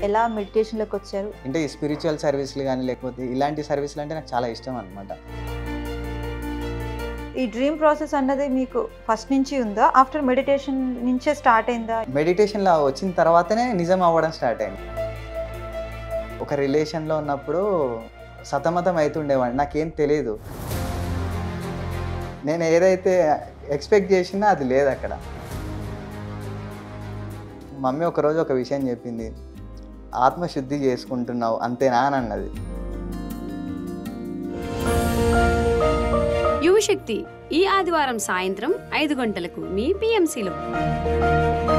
ఎలా మెడిటేషన్లోకి వచ్చారు అంటే ఈ స్పిరిచువల్ సర్వీస్లు కానీ లేకపోతే ఇలాంటి సర్వీసులు అంటే నాకు చాలా ఇష్టం అనమాట ఈ డ్రీమ్ ప్రాసెస్ అన్నది మీకు ఫస్ట్ నుంచి ఉందా ఆఫ్టర్ మెడిటేషన్ నుంచే స్టార్ట్ అయిందా మెడిటేషన్లో వచ్చిన తర్వాతనే నిజం అవ్వడం స్టార్ట్ అయింది ఒక రిలేషన్లో ఉన్నప్పుడు సతమతం అవుతుండేవాడిని నాకేం తెలియదు నేను ఏదైతే ఎక్స్పెక్ట్ చేసినా అది లేదు అక్కడ మమ్మీ ఒకరోజు ఒక విషయం చెప్పింది ఆత్మశుద్ధి చేసుకుంటున్నావు అంతేనా అని అన్నది యువశక్తి ఈ ఆదివారం సాయంత్రం ఐదు గంటలకు మీ పిఎంసిలో